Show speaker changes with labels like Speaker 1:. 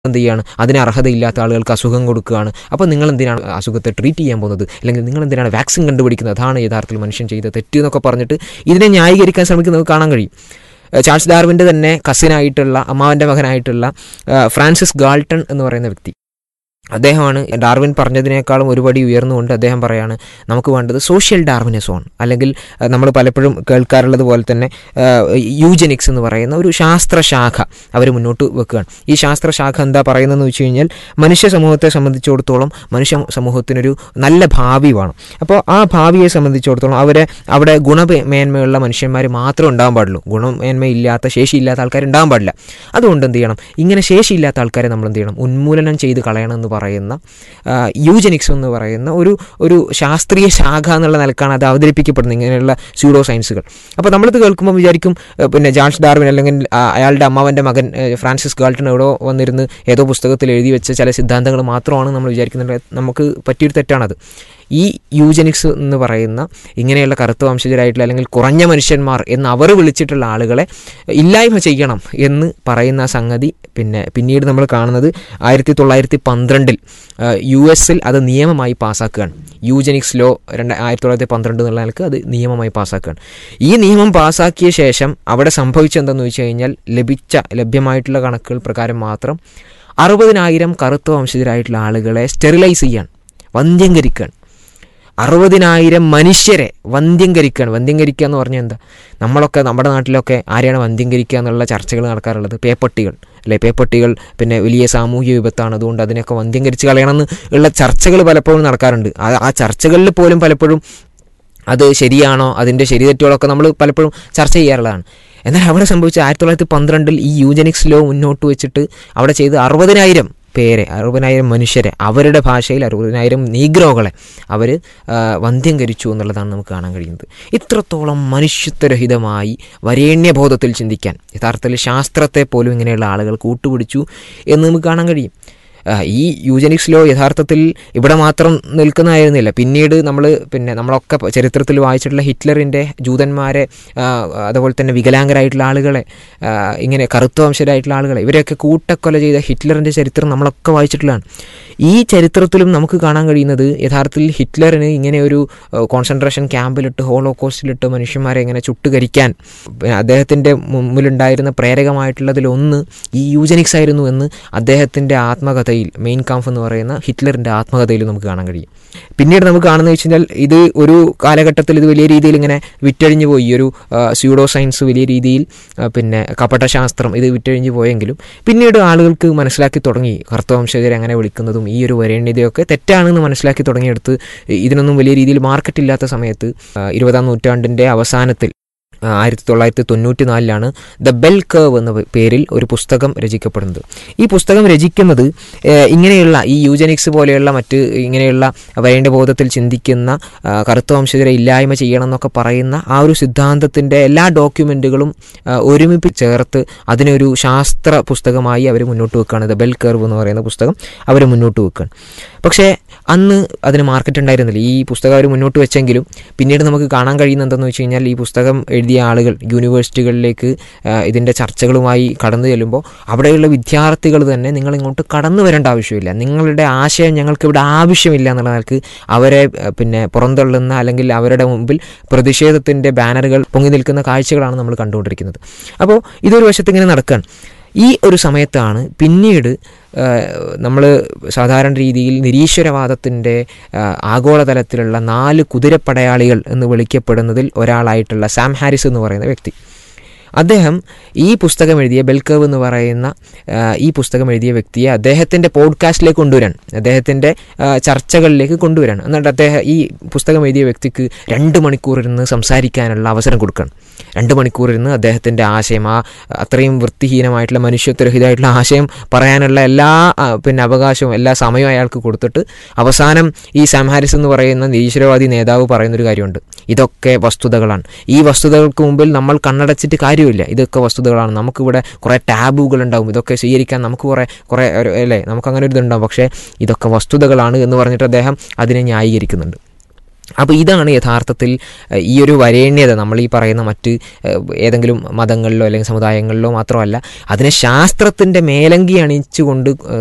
Speaker 1: എന്ത് ചെയ്യാണ് അതിന് അർഹതയില്ലാത്ത ആളുകൾക്ക് അസുഖം കൊടുക്കുകയാണ് അപ്പോൾ നിങ്ങൾ എന്തിനാണ് അസുഖത്തെ ട്രീറ്റ് ചെയ്യാൻ പോകുന്നത് അല്ലെങ്കിൽ നിങ്ങൾ എന്തിനാണ് വാക്സിൻ കണ്ടുപിടിക്കുന്നത് അതാണ് യഥാർത്ഥത്തിൽ മനുഷ്യൻ ചെയ്ത തെറ്റ് എന്നൊക്കെ പറഞ്ഞിട്ട് ഇതിനെ ന്യായീകരിക്കാൻ ശ്രമിക്കുന്നത് കാണാൻ കഴിയും ഏഹ് ചാൾസ് ഡാർവിൻ്റെ തന്നെ കസിനായിട്ടുള്ള അമ്മാവൻ്റെ മകനായിട്ടുള്ള ഏഹ് ഫ്രാൻസിസ് ഗാൾട്ടൺ എന്ന് പറയുന്ന വ്യക്തി അദ്ദേഹമാണ് ഡാർവിൻ പറഞ്ഞതിനേക്കാളും ഒരുപടി ഉയർന്നുകൊണ്ട് അദ്ദേഹം പറയാണ് നമുക്ക് വേണ്ടത് സോഷ്യൽ ഡാർവിനിസമാണ് അല്ലെങ്കിൽ നമ്മൾ പലപ്പോഴും കേൾക്കാറുള്ളത് പോലെ തന്നെ യൂജനിക്സ് എന്ന് പറയുന്ന ഒരു ശാസ്ത്രശാഖ അവർ മുന്നോട്ട് വെക്കുകയാണ് ഈ ശാസ്ത്രശാഖ എന്താ പറയുന്നതെന്ന് വെച്ച് കഴിഞ്ഞാൽ മനുഷ്യ സമൂഹത്തെ സംബന്ധിച്ചിടത്തോളം മനുഷ്യ സമൂഹത്തിനൊരു നല്ല ഭാവി വേണം അപ്പോൾ ആ ഭാവിയെ സംബന്ധിച്ചിടത്തോളം അവരെ അവിടെ ഗുണമേന്മയുള്ള മനുഷ്യന്മാർ മാത്രമേ ഉണ്ടാകാൻ പാടുള്ളൂ ഗുണമേന്മയില്ലാത്ത ശേഷിയില്ലാത്ത ആൾക്കാർ ഉണ്ടാകാൻ പാടില്ല അതുകൊണ്ട് എന്ത് ചെയ്യണം ഇങ്ങനെ ശേഷിയില്ലാത്ത ആൾക്കാരെ നമ്മൾ എന്ത് ചെയ്യണം ഉന്മൂലനം ചെയ്ത് കളയണം എന്ന് പറയുന്ന യൂജനിക്സ് എന്ന് പറയുന്ന ഒരു ഒരു ശാസ്ത്രീയ ശാഖ എന്നുള്ള നിലക്കാണ് അത് അവതരിപ്പിക്കപ്പെടുന്നത് ഇങ്ങനെയുള്ള സ്യൂഡോ സയൻസുകൾ അപ്പോൾ നമ്മളിത് കേൾക്കുമ്പോൾ വിചാരിക്കും ഏഹ് പിന്നെ ജാൾസ് ഡാർവിൻ അല്ലെങ്കിൽ ആ, അയാളുടെ അമ്മാവൻ്റെ മകൻ ഏഹ് ഫ്രാൻസിസ് ഗാൾട്ടൺ എവിടെയോ വന്നിരുന്ന് ഏതോ പുസ്തകത്തിൽ എഴുതി വെച്ച ചില സിദ്ധാന്തങ്ങൾ മാത്രമാണ് നമ്മൾ വിചാരിക്കുന്നത് നമുക്ക് പറ്റിയൊരു തെറ്റാണത് ഈ യൂജനിക്സ് എന്ന് പറയുന്ന ഇങ്ങനെയുള്ള കറുത്ത വംശജരായിട്ടുള്ള അല്ലെങ്കിൽ കുറഞ്ഞ മനുഷ്യന്മാർ എന്ന് അവർ വിളിച്ചിട്ടുള്ള ആളുകളെ ഇല്ലായ്മ ചെയ്യണം എന്ന് പറയുന്ന സംഗതി പിന്നെ പിന്നീട് നമ്മൾ കാണുന്നത് ആയിരത്തി തൊള്ളായിരത്തി പന്ത്രണ്ടിൽ യു എസിൽ അത് നിയമമായി പാസ്സാക്കുകയാണ് യൂജനിക്സ് ലോ രണ്ട് ആയിരത്തി തൊള്ളായിരത്തി പന്ത്രണ്ട് എന്നുള്ള നിലക്ക് അത് നിയമമായി പാസ്സാക്കുകയാണ് ഈ നിയമം പാസ്സാക്കിയ ശേഷം അവിടെ സംഭവിച്ചെന്തെന്ന് വെച്ച് കഴിഞ്ഞാൽ ലഭിച്ച ലഭ്യമായിട്ടുള്ള കണക്കുകൾ പ്രകാരം മാത്രം അറുപതിനായിരം കറുത്ത വംശജരായിട്ടുള്ള ആളുകളെ സ്റ്റെറിലൈസ് ചെയ്യാൻ വന്ധ്യംകരിക്കുകയാണ് അറുപതിനായിരം മനുഷ്യരെ വന്ധ്യംകരിക്കുകയാണ് വന്ധ്യംകരിക്കുക എന്ന് പറഞ്ഞാൽ എന്താ നമ്മളൊക്കെ നമ്മുടെ നാട്ടിലൊക്കെ ആരെയാണ് വന്ധ്യംകരിക്കുക എന്നുള്ള ചർച്ചകൾ നടക്കാറുള്ളത് പേപ്പട്ടികൾ അല്ലെ പേപ്പട്ടികൾ പിന്നെ വലിയ സാമൂഹ്യ വിപത്താണ് അതുകൊണ്ട് അതിനൊക്കെ വന്ധ്യംകരിച്ച് കളയണമെന്ന് ഉള്ള ചർച്ചകൾ പലപ്പോഴും നടക്കാറുണ്ട് ആ ആ ചർച്ചകളിൽ പോലും പലപ്പോഴും അത് ശരിയാണോ അതിൻ്റെ ശരി തെറ്റുകളൊക്കെ നമ്മൾ പലപ്പോഴും ചർച്ച ചെയ്യാറുള്ളതാണ് എന്നാൽ അവിടെ സംഭവിച്ച ആയിരത്തി തൊള്ളായിരത്തി പന്ത്രണ്ടിൽ ഈ യൂജനിക്സ് ലോ മുന്നോട്ട് വെച്ചിട്ട് അവിടെ ചെയ്ത് അറുപതിനായിരം പേരെ അറുപതിനായിരം മനുഷ്യരെ അവരുടെ ഭാഷയിൽ അറുപതിനായിരം നീഗ്രോകളെ അവർ വന്ധ്യംകരിച്ചു എന്നുള്ളതാണ് നമുക്ക് കാണാൻ കഴിയുന്നത് ഇത്രത്തോളം മനുഷ്യത്വരഹിതമായി വരേണ്യബോധത്തിൽ ചിന്തിക്കാൻ യഥാർത്ഥത്തിൽ ശാസ്ത്രത്തെ പോലും ഇങ്ങനെയുള്ള ആളുകൾ കൂട്ടുപിടിച്ചു എന്ന് നമുക്ക് കാണാൻ കഴിയും ആ, ഈ യൂജനിക്സ് ലോ യഥാർത്ഥത്തിൽ ഇവിടെ മാത്രം നിൽക്കുന്നതായിരുന്നില്ല പിന്നീട് നമ്മൾ പിന്നെ നമ്മളൊക്കെ പ- ചരിത്രത്തിൽ വായിച്ചിട്ടുള്ള ഹിറ്റ്ലറിൻ്റെ ജൂതന്മാരെ ആ, അതുപോലെ തന്നെ വികലാംഗരായിട്ടുള്ള ആളുകളെ ആ, ഇങ്ങനെ കറുത്ത വംശരായിട്ടുള്ള ആളുകളെ ഇവരെയൊക്കെ കൂട്ടക്കൊല ചെയ്ത ഹിറ്റ്ലറിൻ്റെ ചരിത്രം നമ്മളൊക്കെ വായിച്ചിട്ടുള്ളതാണ് ഈ ചരിത്രത്തിലും നമുക്ക് കാണാൻ കഴിയുന്നത് യഥാർത്ഥത്തിൽ ഹിറ്റ്ലറിന് ഇങ്ങനെ ഒരു കോൺസെൻട്രേഷൻ ക്യാമ്പിലിട്ട് ഹോളോകോസ്റ്റിലിട്ട് മനുഷ്യന്മാരെ ഇങ്ങനെ ചുട്ടുകരിക്കാൻ പിന്നെ അദ്ദേഹത്തിൻ്റെ മുമ്പിലുണ്ടായിരുന്ന പ്രേരകമായിട്ടുള്ളതിലൊന്ന് ഈ യൂജനിക്സ് ആയിരുന്നു എന്ന് അദ്ദേഹത്തിൻ്റെ ആത്മകഥയിൽ മെയിൻ കാംഫ് എന്ന് പറയുന്ന ഹിറ്റ്ലറിൻ്റെ ആത്മകഥയിൽ നമുക്ക് കാണാൻ കഴിയും പിന്നീട് നമുക്ക് കാണുന്നത് വെച്ച് കഴിഞ്ഞാൽ ഇത് ഒരു കാലഘട്ടത്തിൽ ഇത് വലിയ രീതിയിൽ ഇങ്ങനെ വിറ്റഴിഞ്ഞു പോയി ഈ ഒരു സ്യൂഡോ സയൻസ് വലിയ രീതിയിൽ ആ, പിന്നെ കപടശാസ്ത്രം ഇത് വിറ്റഴിഞ്ഞു പോയെങ്കിലും പിന്നീട് ആളുകൾക്ക് മനസ്സിലാക്കി തുടങ്ങി കർത്തവംശജരെ അങ്ങനെ വിളിക്കുന്നതും ഈ ഒരു വരേണ്യതയൊക്കെ തെറ്റാണെന്ന് മനസ്സിലാക്കി തുടങ്ങിയെടുത്ത് ഇതിനൊന്നും വലിയ രീതിയിൽ മാർക്കറ്റ് ഇല്ലാത്ത സമയത്ത് ആ, ഇരുപതാം നൂറ്റാണ്ടിൻ്റെ അവസാനത്തിൽ ആ, ആയിരത്തി തൊള്ളായിരത്തി തൊണ്ണൂറ്റി നാലിലാണ് ദ ബെൽ കേവ് എന്ന പേരിൽ ഒരു പുസ്തകം രചിക്കപ്പെടുന്നത് ഈ പുസ്തകം രചിക്കുന്നത് ഏഹ്, ഇങ്ങനെയുള്ള ഈ യൂജനിക്സ് പോലെയുള്ള മറ്റ് ഇങ്ങനെയുള്ള വരേണ്ട ബോധത്തിൽ ചിന്തിക്കുന്ന ആ, കറുത്ത വംശജരെ ഇല്ലായ്മ ചെയ്യണം എന്നൊക്കെ പറയുന്ന ആ ഒരു സിദ്ധാന്തത്തിൻ്റെ എല്ലാ ഡോക്യുമെൻറ്റുകളും ഒരുമിപ്പിച്ച് ചേർത്ത് അതിനൊരു ശാസ്ത്ര പുസ്തകമായി അവർ മുന്നോട്ട് വെക്കുകയാണ് ദ ബെൽ കർവ് എന്ന് പറയുന്ന പുസ്തകം അവർ മുന്നോട്ട് വെക്കുകയാണ് പക്ഷേ അന്ന് അതിന് മാർക്കറ്റ് ഉണ്ടായിരുന്നില്ല ഈ പുസ്തകം അവർ മുന്നോട്ട് വെച്ചെങ്കിലും പിന്നീട് നമുക്ക് കാണാൻ കഴിയുന്ന എന്താണെന്ന് വെച്ച് കഴിഞ്ഞാൽ ഈ പുസ്തകം എഴുതിയ ആളുകൾ യൂണിവേഴ്സിറ്റികളിലേക്ക് ആ, ഇതിൻ്റെ ചർച്ചകളുമായി കടന്നു ചെല്ലുമ്പോൾ അവിടെയുള്ള വിദ്യാർത്ഥികൾ തന്നെ നിങ്ങൾ ഇങ്ങോട്ട് കടന്നു വരേണ്ട ആവശ്യമില്ല നിങ്ങളുടെ ആശയം ഞങ്ങൾക്ക് ഇവിടെ ആവശ്യമില്ല എന്നുള്ള നിലക്ക് അവരെ ആ, പിന്നെ പുറന്തള്ളുന്ന അല്ലെങ്കിൽ അവരുടെ മുമ്പിൽ പ്രതിഷേധത്തിൻ്റെ ബാനറുകൾ പൊങ്ങി നിൽക്കുന്ന കാഴ്ചകളാണ് നമ്മൾ കണ്ടുകൊണ്ടിരിക്കുന്നത് അപ്പോൾ ഇതൊരു വശത്ത് ഇങ്ങനെ നടക്കുകയാണ് ഈ ഒരു സമയത്താണ് പിന്നീട് നമ്മൾ സാധാരണ രീതിയിൽ നിരീശ്വരവാദത്തിൻ്റെ ആ, ആഗോളതലത്തിലുള്ള നാല് കുതിരപ്പടയാളികൾ എന്ന് വിളിക്കപ്പെടുന്നതിൽ ഒരാളായിട്ടുള്ള സാം ഹാരിസ് എന്ന് പറയുന്ന വ്യക്തി അദ്ദേഹം ഈ പുസ്തകം എഴുതിയ ബെൽക്കവ് എന്ന് പറയുന്ന ആ, ഈ പുസ്തകം എഴുതിയ വ്യക്തിയെ അദ്ദേഹത്തിൻ്റെ പോഡ്കാസ്റ്റിലേക്ക് കൊണ്ടുവരാൻ അദ്ദേഹത്തിൻ്റെ ആ, ചർച്ചകളിലേക്ക് കൊണ്ടുവരാൻ എന്നിട്ട് അദ്ദേഹം ഈ പുസ്തകം എഴുതിയ വ്യക്തിക്ക് രണ്ട് മണിക്കൂർ ഇരുന്ന് സംസാരിക്കാനുള്ള അവസരം കൊടുക്കണം രണ്ട് മണിക്കൂർ ഇരുന്ന് അദ്ദേഹത്തിൻ്റെ ആശയം ആ അത്രയും വൃത്തിഹീനമായിട്ടുള്ള മനുഷ്യത്വരഹിതമായിട്ടുള്ള ആശയം പറയാനുള്ള എല്ലാ ആ, പിന്നെ അവകാശവും എല്ലാ സമയവും അയാൾക്ക് കൊടുത്തിട്ട് അവസാനം ഈ സാം ഹാരിസ് എന്ന് പറയുന്ന നിരീശ്വരവാദി നേതാവ് പറയുന്നൊരു കാര്യമുണ്ട് ഇതൊക്കെ വസ്തുതകളാണ് ഈ വസ്തുതകൾക്ക് മുമ്പിൽ നമ്മൾ കണ്ണടച്ചിട്ട് കാര്യമില്ല ഇതൊക്കെ വസ്തുതകളാണ് നമുക്കിവിടെ കുറേ ടാബുകൾ ഉണ്ടാവും ഇതൊക്കെ സ്വീകരിക്കാൻ നമുക്ക് കുറേ കുറേ ഒരു- അല്ലേ നമുക്ക് അങ്ങനെ ഒരു ഇതുണ്ടാവും പക്ഷേ ഇതൊക്കെ വസ്തുതകളാണ് എന്ന് പറഞ്ഞിട്ട് അദ്ദേഹം അതിനെ ന്യായീകരിക്കുന്നുണ്ട് അപ്പോൾ ഇതാണ് യഥാർത്ഥത്തിൽ ഏഹ്, ഈ ഒരു വരേണ്യത നമ്മൾ ഈ പറയുന്ന മറ്റ് ഏഹ്, ഏതെങ്കിലും മതങ്ങളിലോ അല്ലെങ്കിൽ സമുദായങ്ങളിലോ മാത്രമല്ല അതിനെ ശാസ്ത്രത്തിൻ്റെ മേലങ്കി അണിച്ചുകൊണ്ട് ഏഹ്,